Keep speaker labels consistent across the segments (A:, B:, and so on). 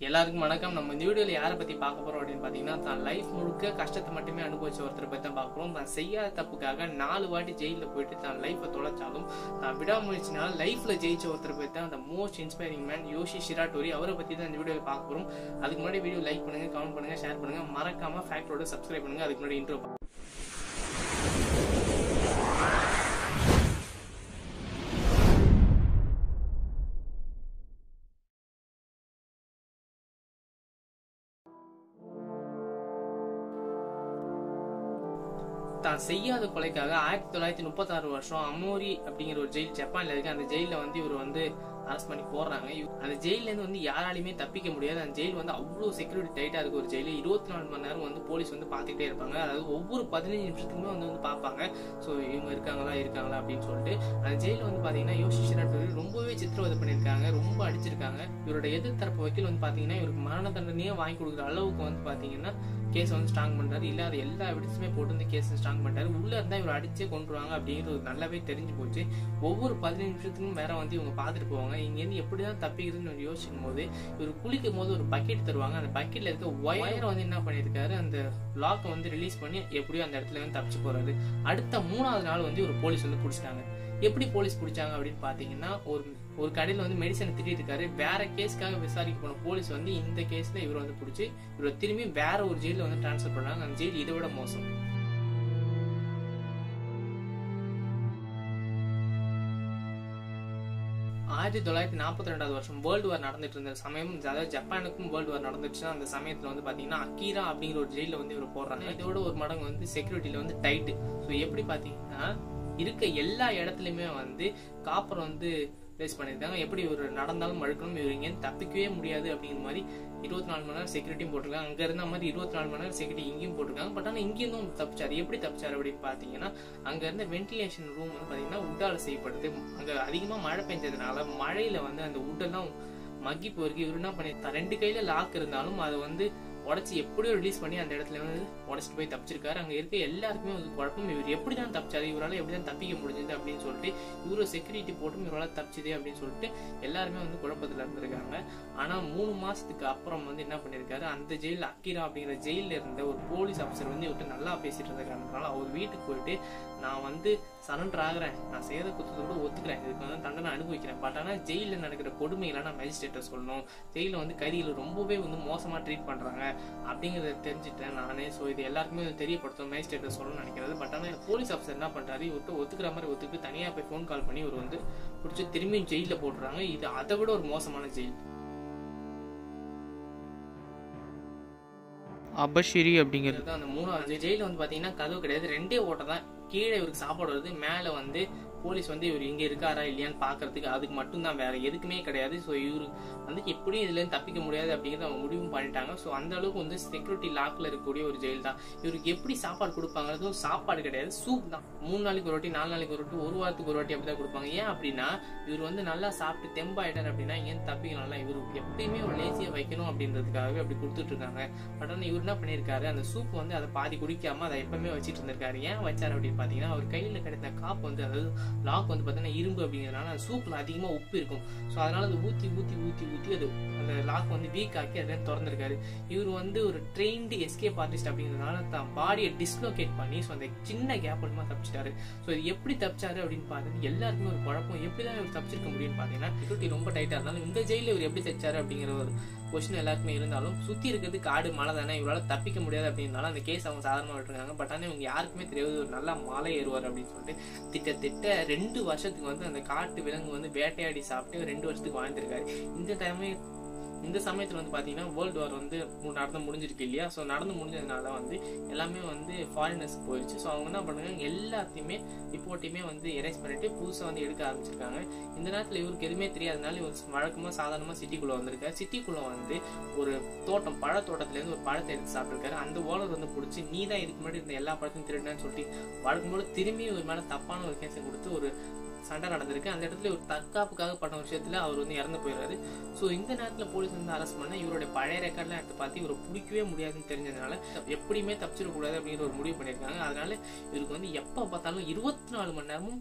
A: எல்லாருக்கும் வணக்கம் நம்ம இந்த வீடியோல யாரை பத்தி பார்க்க போறோம் அப்படின்னு பாத்தீங்கன்னா தான் லைஃப் முழுக்க கஷ்டத்தை மட்டுமே அனுபவிச்ச ஒருத்தரை பத்தி தான் பார்க்க போறோம் தான் செய்யாத தப்புக்காக நாலு வாட்டி ஜெயில போயிட்டு தான் லைஃப்பை தொலைச்சாலும் தான் விடாமுயற்சினால லைஃப்ல ஜெயிச்ச ஒருத்தரை பத்தி தான் அந்த most inspiring man Yoshi Shiratori அவரை பத்தி தான் இந்த வீடியோல பார்க்க போறோம் அதுக்கு முன்னாடி வீடியோ லைக் பண்ணுங்க கமெண்ட் பண்ணுங்க ஷேர் பண்ணுங்க மறக்காம ஃபேக்டரோட சப்ஸ்கிரைப் பண்ணுங்க அதுக்கு முன்னாடி இன்ட்ரோ தான் செய்யாத கொலைக்காக ஆயிரத்தி தொள்ளாயிரத்தி முப்பத்தாறு வருஷம் அமோரி அப்படிங்கிற ஒரு ஜெயில் ஜப்பான்ல இருக்கு அந்த ஜெயில வந்து இவர் வந்து அரெஸ்ட் பண்ணி போடுறாங்க இவ- அந்த ஜெயில இருந்து வந்து யாராலையுமே தப்பிக்க முடியாது அந்த ஜெயில் வந்து அவ்வளவு செக்யூரிட்டி டைட்டா இருக்கு ஒரு ஜெயில இருபத்தி நாலு மணி நேரம் வந்து போலீஸ் வந்து பாத்துக்கிட்டே இருப்பாங்க அதாவது ஒவ்வொரு பதினஞ்சு நிமிஷத்துக்குமே வந்து வந்து பார்ப்பாங்க ஸோ இவங்க இருக்காங்களா இருக்காங்களா அப்படின்னு சொல்லிட்டு அந்த ஜெயில வந்து பாத்தீங்கன்னா யோசி ஷிராட்டோரி ரொம்பவே சித்திரவதை பண்ணியிருக்காங்க ரொம்ப அடிச்சிருக்காங்க இவரோட எதிர்த்தரப்பு வக்கீல் வந்து பாத்தீங்கன்னா இவருக்கு மரண தண்டனையே வாங்கி கொடுக்குற அளவுக்கு வந்து பாத்தீங்கன்னா கேஸ் வந்து ஸ்ட்ராங் பண்றாரு இல்லாத எல்லா எவிடன்ஸுமே போட்டு இந்த கேஸ் ஸ்ட்ராங் பண்றாரு உள்ள இருந்தா இவர் அடிச்சே கொண்டுருவாங்க அப்படிங்கிறது ஒரு நல்லாவே தெரிஞ்சு போச்சு ஒவ்வொரு பதினஞ்சு நிமிஷத்துக்கும் வேற வந்து இவங்க பார்த்துட்டு போவாங்க இங்க இருந்து எப்படிதான் தப்பிக்கிறதுன்னு யோசிக்கும் போது இவர் குளிக்கும் போது ஒரு பக்கெட் தருவாங்க அந்த பக்கெட்ல இருக்க ஒயரை வந்து என்ன பண்ணிருக்காரு அந்த லாக்கை வந்து ரிலீஸ் பண்ணி எப்படியோ அந்த இடத்துல வந்து தப்பிச்சு போறாரு அடுத்த மூணாவது நாள் வந்து ஒரு போலீஸ் வந்து பிடிச்சிட்டாங்க எப்படி போலீஸ் பிடிச்சாங்க அப்படின்னு பாத்தீங்கன்னா ஒரு ஒரு கடையில வந்து மெடிசன் திட்டிட்டு இருக்காரு வேற கேஸ்க்காக விசாரிக்க போன போலீஸ் வந்து இந்த கேஸ்ல இவர் வந்து பிடிச்சி இவர் திரும்பி வேற ஒரு ஜெயில வந்து டிரான்ஸ்ஃபர் பண்ணாங்க அந்த ஜெயில் இதை விட மோசம் ஆயிரத்தி தொள்ளாயிரத்தி நாற்பத்தி ரெண்டாவது வருஷம் வேர்ல்டு வார் நடந்துட்டு இருந்த சமயம் அதாவது ஜப்பானுக்கும் வேர்ல்டு வார் நடந்துச்சு அந்த சமயத்துல வந்து பாத்தீங்கன்னா அக்கீரா அப்படிங்கிற ஒரு ஜெயில வந்து இவர் போடுறாங்க இதோட ஒரு மடங்கு வந்து செக்யூரிட்டில வந்து டைட்டு ஸோ எப்படி பாத்தீங்கன்னா இருக்க எல்லா இடத்துலயுமே வந்து காப்பர் வந்து பிளேஸ் பண்ணியிருக்காங்க எப்படி ஒரு நடந்தாலும் மழுக்கணும் இவர் இங்கேருந்து தப்பிக்கவே முடியாது அப்படிங்கிற மாதிரி இருபத்தி நாலு மணி நேரம் செக்யூரிட்டியும் போட்டிருக்காங்க அங்க இருந்த மாதிரி இருபத்தி நாலு மணி நேரம் செக்யூரிட்டி இங்கேயும் போட்டிருக்காங்க பட் ஆனால் இங்கேயும் தப்பிச்சாரு எப்படி தப்பிச்சாரு அப்படின்னு பார்த்தீங்கன்னா அங்க இருந்த வென்டிலேஷன் ரூம் வந்து பார்த்தீங்கன்னா உட்டால செய்யப்படுது அங்க அதிகமா மழை பெஞ்சதுனால மழையில வந்து அந்த உட்டெல்லாம் மக்கி போயிருக்கு இவர் என்ன பண்ணி ரெண்டு கையில லாக் இருந்தாலும் அதை வந்து உடச்சி எப்படியோ ரிலீஸ் பண்ணி அந்த இடத்துல வந்து உடச்சிட்டு போய் தப்பிச்சிருக்காரு அங்க இருக்க எல்லாருக்குமே வந்து குழப்பம் இவர் எப்படி தான் தப்பிச்சாரு இவரால் எப்படி தான் தப்பிக்க முடிஞ்சது அப்படின்னு சொல்லிட்டு இவரு செக்யூரிட்டி போட்டும் இவரால் தப்பிச்சது அப்படின்னு சொல்லிட்டு எல்லாருமே வந்து குழப்பத்துல இருந்திருக்காங்க ஆனா மூணு மாசத்துக்கு அப்புறம் வந்து என்ன பண்ணிருக்காரு அந்த ஜெயில் அக்கிரா அப்படிங்கிற ஜெயில இருந்த ஒரு போலீஸ் ஆஃபீஸர் வந்து இவர்கிட்ட நல்லா பேசிட்டு இருந்திருக்காங்க அவர் வீட்டுக்கு போயிட்டு நான் வந்து சரண்டர் ஆகுறேன் நான் செய்த குத்தத்தை கூட ஒத்துக்கிறேன் இதுக்கு வந்து தண்டனை அனுபவிக்கிறேன் பட் ஆனா ஜெயில நடக்கிற கொடுமைகளை நான் மேஜிஸ்ட்ரேட்டை சொல்லணும் ஜெயில வந்து கைதிகளை ரொம்பவே வந்து மோசமா ட்ரீட் பண்றாங்க அப்படிங்கறத தெரிஞ்சுட்டேன் நானே ஸோ இது எல்லாருக்குமே வந்து தெரியப்படுத்தும் மேஜிஸ்ட்ரேட்டை சொல்லணும்னு நினைக்கிறது பட் ஆனா போலீஸ் ஆஃபீஸர் என்ன பண்றாரு இவர்கிட்ட ஒத்துக்கிற மாதிரி ஒத்துக்கிட்டு தனியா போய் ஃபோன் கால் பண்ணி இவர் வந்து பிடிச்சி திரும்பியும் ஜெயில போட்டுறாங்க இது அதை விட ஒரு மோசமான ஜெயில் அபஷிரி அப்படிங்கிறது அந்த மூணாவது ஜெயில வந்து பாத்தீங்கன்னா கதவு கிடையாது ரெண்டே ஓட்டை தான் கீழே இவருக்கு சாப்பாடு வருது மேல வந்து போலீஸ் வந்து இவர் இங்க இருக்காரா இல்லையான்னு பாக்குறதுக்கு அதுக்கு மட்டும்தான் வேற எதுக்குமே கிடையாது ஸோ இவரு வந்து எப்படியும் இதுல இருந்து தப்பிக்க முடியாது அப்படிங்கறத அவங்க முடிவும் பண்ணிட்டாங்க ஸோ அந்த அளவுக்கு வந்து செக்யூரிட்டி லாக்ல இருக்கக்கூடிய ஒரு ஜெயில் தான் இவருக்கு எப்படி சாப்பாடு கொடுப்பாங்கிறதும் சாப்பாடு கிடையாது சூப் தான் மூணு நாளைக்கு ஒரு வாட்டி நாலு நாளைக்கு ஒரு வாட்டி ஒரு வாரத்துக்கு ஒரு வாட்டி அப்படிதான் கொடுப்பாங்க ஏன் அப்படின்னா இவர் வந்து நல்லா சாப்பிட்டு தெம்பாயிட்டார் அப்படின்னா இங்க தப்பிக்கலாம்ல இவர் எப்பயுமே ஒரு லேசியா வைக்கணும் அப்படின்றதுக்காகவே அப்படி கொடுத்துட்டு இருக்காங்க பட் ஆனா இவர் என்ன பண்ணிருக்காரு அந்த சூப் வந்து அதை பாதி குடிக்காம அதை எப்பவுமே வச்சிட்டு இருந்திருக்காரு ஏன் வச்சாரு அப்படின்னு பாத்தீங்கன்னா அவர் கையில கிடைத்த காப்பு வந்து அதாவது லாக் வந்து பாத்தீங்கன்னா இரும்பு அப்படிங்கிறதுனால அந்த சூப்ல அதிகமா உப்பு இருக்கும் ஸோ அதனால அது ஊத்தி ஊத்தி ஊத்தி ஊத்தி அது அந்த லாக் வந்து வீக் ஆக்கி அதை திறந்திருக்காரு இவர் வந்து ஒரு ட்ரெயின்டு எஸ்கேப் ஆர்டிஸ்ட் அப்படிங்கிறதுனால தான் பாடியை டிஸ்லோகேட் பண்ணி ஸோ அந்த சின்ன கேப் மூலமா தப்பிச்சிட்டாரு ஸோ இது எப்படி தப்பிச்சாரு அப்படின்னு பார்த்தது எல்லாருக்குமே ஒரு குழப்பம் எப்படி தான் இவர் தப்பிச்சிருக்க முடியும்னு பார்த்தீங்கன்னா செக்யூரிட்டி ரொம்ப டைட்டா இருந்தாலும் இந்த ஜெயில இவர் எப்படி தச்சாரு அப்படிங்கிற ஒரு கொஸ்டின் எல்லாருக்குமே இருந்தாலும் சுத்தி இருக்கிறது காடு மலை தானே இவரால் தப்பிக்க முடியாது அப்படின்னாலும் அந்த கேஸ் அவங்க சாதாரணமாக விட்டுருக்காங்க பட் ஆனால் இவங்க யாருக்குமே தெரியாது ஒரு நல்ல மலை ஏறுவார் அப்படின்னு சொல்லிட்டு திட்டத்திட்ட ரெண்டு வருஷத்துக்கு வந்து அந்த காட்டு விலங்கு வந்து வேட்டையாடி சாப்பிட்டு ரெண்டு வருஷத்துக்கு வாழ்ந்திருக்காரு இந்த டைமே இந்த சமயத்துல வந்து பாத்தீங்கன்னா வேர்ல்டு வார் வந்து மு- நடந்து முடிஞ்சிருக்கு இல்லையா ஸோ நடந்து முடிஞ்சதுனால வந்து எல்லாமே வந்து ஃபாரினர்ஸ் போயிடுச்சு ஸோ அவங்க என்ன பண்ணுறாங்க எல்லாத்தையுமே ரிப்போர்ட்டையுமே வந்து எரேஸ் பண்ணிட்டு புதுசாக வந்து எடுக்க ஆரம்பிச்சிருக்காங்க இந்த நேரத்தில் இவருக்கு எதுவுமே தெரியாதனால இவர் வழக்கமாக சாதாரணமாக சிட்டிக்குள்ளே வந்திருக்காரு சிட்டிக்குள்ளே வந்து ஒரு தோட்டம் பழத்தோட்டத்துலேருந்து ஒரு பழத்தை எடுத்து சாப்பிட்டுருக்காரு அந்த ஓனர் வந்து பிடிச்சி நீ தான் இதுக்கு முன்னாடி இந்த எல்லா பழத்தையும் திருடினேன்னு சொல்லிட்டு வழக்கம் போல திரும்பி ஒரு மேலே தப்பான ஒரு கேஸை கொடுத்து ஒரு சண்டை நடந்திருக்கு அந்த இடத்துல ஒரு தற்காப்புக்காக பண்ண விஷயத்துல அவர் வந்து இறந்து போயிடுறாரு ஸோ இந்த நேரத்தில் போலீஸ் வந்து அரெஸ்ட் பண்ண இவருடைய பழைய ரெக்கார்ட்லாம் எடுத்து பார்த்து இவரை பிடிக்கவே முடியாதுன்னு தெரிஞ்சதுனால எப்படியுமே தப்பிச்சிடக்கூடாது அப்படிங்கிற ஒரு முடிவு பண்ணியிருக்காங்க அதனால இவருக்கு வந்து எப்போ பார்த்தாலும் இருபத்தி நாலு மணி நேரமும்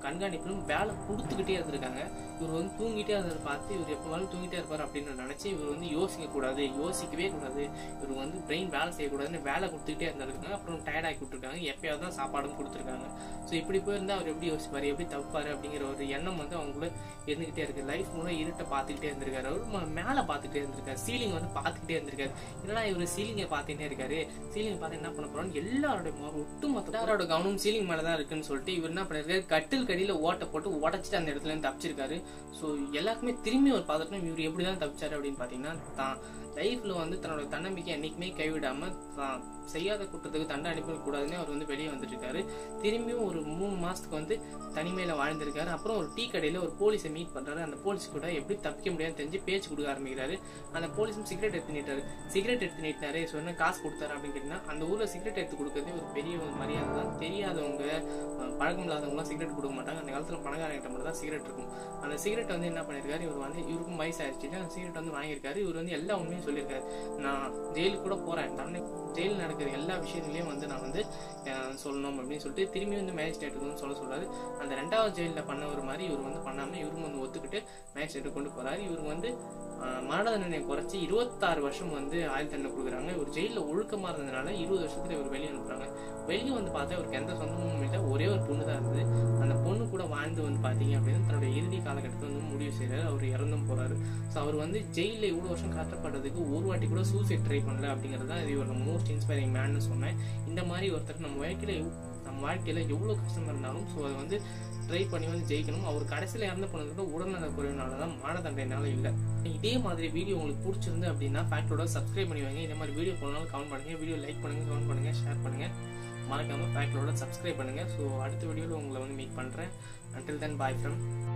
A: கண்காணிப்பிலும் வேலை கொடுத்துக்கிட்டே இருந்திருக்காங்க இவர் வந்து தூங்கிட்டே இருந்ததை பார்த்து இவர் எப்போ வேணும் தூங்கிட்டே இருப்பார் அப்படின்னு நினைச்சு இவர் வந்து யோசிக்க கூடாது யோசிக்கவே கூடாது இவர் வந்து பிரெயின் வேலை செய்யக்கூடாதுன்னு வேலை கொடுத்துக்கிட்டே இருந்திருக்காங்க அப்புறம் டயர்ட் ஆக்கி விட்டுருக்காங்க எப்பயாவது தான் சாப்பாடும் கொடுத்துருக்காங்க ஸோ இப்படி போயிருந்தா அவர் எப்படி யோசிப்பாரு எப்படி தப்பாரு அப்படிங்கிற ஒரு எண்ணம் வந்து அவங்களுக்குள்ள இருந்துகிட்டே இருக்கு லைஃப் மூலம் இருட்டை பார்த்துக்கிட்டே இருந்திருக்காரு அவர் ம- மேலே பார்த்துக்கிட்டே இருந்திருக்காரு சீலிங் வந்து பார்த்துக்கிட்டே இருந்திருக்காரு என்னடா இவர் சீலிங்கை பார்த்துக்கிட்டே இருக்காரு சீலிங் பார்த்து என்ன பண்ண போறோம்னு எல்லாரோட மொ- ஒட்டுமொத்த எல்லாரோட கவனம் சீலிங் மேலே தான் இருக்குன்னு சொல்லிட்டு இவர் என்ன பண்ணிருக்காரு கட்டில் கடியில ஓட்டை போட்டு உடச்சிட்டு அந்த இடத்துல இருந்து தப்பிச்சிருக்காரு ஸோ எல்லாருக்குமே திரும்பி ஒரு பார்த்துட்டோம் இவர் எப்படி தான் தப்பிச்சாரு அப்படின்னு பார்த்தீங்கன்னா தான் லைஃப்ல வந்து தன்னோட தன்னம்பிக்கை என்னைக்குமே கைவிடாம தான் செய்யாத குற்றத்துக்கு தண்டனை அனுப்ப கூடாதுன்னு அவர் வந்து வெளியே வந்துட்டு இருக்காரு திரும்பியும் ஒரு மூணு மாசத்துக்கு வந்து தனிமையில வாழ்ந்திருக்காரு அப்புறம் ஒரு டீ கடையில ஒரு போலீஸை மீட் பண்றாரு அந்த போலீஸ் கூட எப்படி தப்பிக்க முடியாதுன்னு தெரிஞ்சு பேச்சு கொடுக்க ஆரம்பிக்கிறாரு அந்த போலீஸும் சிகரெட் எடுத்து நீட்டாரு சிகரெட் எடுத்து நீட்டினாரு சொன்ன காசு கொடுத்தாரு அப்படின்னு கேட்டீங்கன்னா அந்த ஊர்ல சிகரெட் எடுத்து கொடுக்கறதே ஒரு பெரிய ஒரு மரியாதை தான் தெரியாதவங்க அஹ், பழக்கம் இல்லாதவங்கலாம் சிகரெட் கொடுக்க மாட்டாங்க அந்த காலத்துல பணக்காரங்கிட்ட மட்டும் தான் சிகரெட் இருக்கும் அந்த சிகரெட் வந்து என்ன பண்ணிருக்காரு இவர் வந்து இவருக்கும் வயசாயிருச்சு அந்த சிகரெட் வந்து வாங்கியிருக்காரு இவர் வந்து எல்லா உண்மையும் சொல்லியிருக்காரு நான் ஜெயிலுக்கு கூட போறேன் தண்டனை ஜெயில் நடக்கிற எல்லா விஷயத்துலயும் வந்து நான் வந்து அஹ், சொல்லணும் அப்படின்னு சொல்லிட்டு திரும்பி வந்து மேஜிஸ்ட்ரேட்டுக்கு வந்து சொல்ல சொல்றாரு அந்த ரெண்டாவது ஜெயிலில் பண்ண ஒரு மாதிரி இவர் வந்து பண்ணாம இவரும் வந்து ஒத்துக்கிட்டு மேஜிஸ்ட்ரேட்டு கொண்டு போறாரு இவர் வந்து அஹ், மரண தண்டனையை குறைச்சி இருபத்தாறு வருஷம் வந்து ஆயுள் தண்டனை கொடுக்குறாங்க இவர் ஜெயிலில் ஒழுக்கமா இருந்ததுனால இருபது வருஷத்துல இவர் வெளியே அனுப்புறாங்க வெளியே வந்து பார்த்தா இவருக்கு எந்த சொந்தமும் இல்லை ஒரே ஒரு பொண்ணு தான் இருந்தது அந்த பொண்ணு கூட வாழ்ந்து வந்து பார்த்தீங்க அப்படின்னா தன்னுடைய இறுதி காலகட்டத்தில் வந்து முடிவு செய்கிறாரு அவர் இறந்தும் போறாரு ஸோ அவர் வந்து ஜெயிலில் இவ்வளோ வருஷம் கஷ்டப்படுறதுக்கு ஒரு வாட்டி கூட சூசைட் ட்ரை பண்ணல அப்படிங்கிறது தான் இது இவரோட மோஸ்ட் இன்ஸ்பைரிங் மேன்னு சொன்னேன் இந்த மாதிரி ஒருத்தர் நம்ம வாழ்க்கையில எவ்- நம்ம வாழ்க்கையில எவ்வளோ கஷ்டம் இருந்தாலும் ஸோ அதை வந்து ட்ரை பண்ணி வந்து ஜெயிக்கணும் அவர் கடைசியில் இறந்து போனதுக்கு உடல்நல குறைவினால தான் மரண தண்டனைனால இல்லை இதே மாதிரி வீடியோ உங்களுக்கு பிடிச்சிருந்து அப்படின்னா ஃபேக்டோட சப்ஸ்கிரைப் பண்ணி வைங்க இந்த மாதிரி வீடியோ போனாலும் கமெண்ட் பண்ணுங்க வீடியோ லைக் பண்ணுங்க கமெண்ட் பண்ணுங்க ஷேர் பண்ணுங்க மறக்காம ஃபேக்டோட சப்ஸ்கிரைப் பண்ணுங்க ஸோ அடுத்த வீடியோவில் உங்களை வந்து மீட் பண்ணுறேன் until then bye from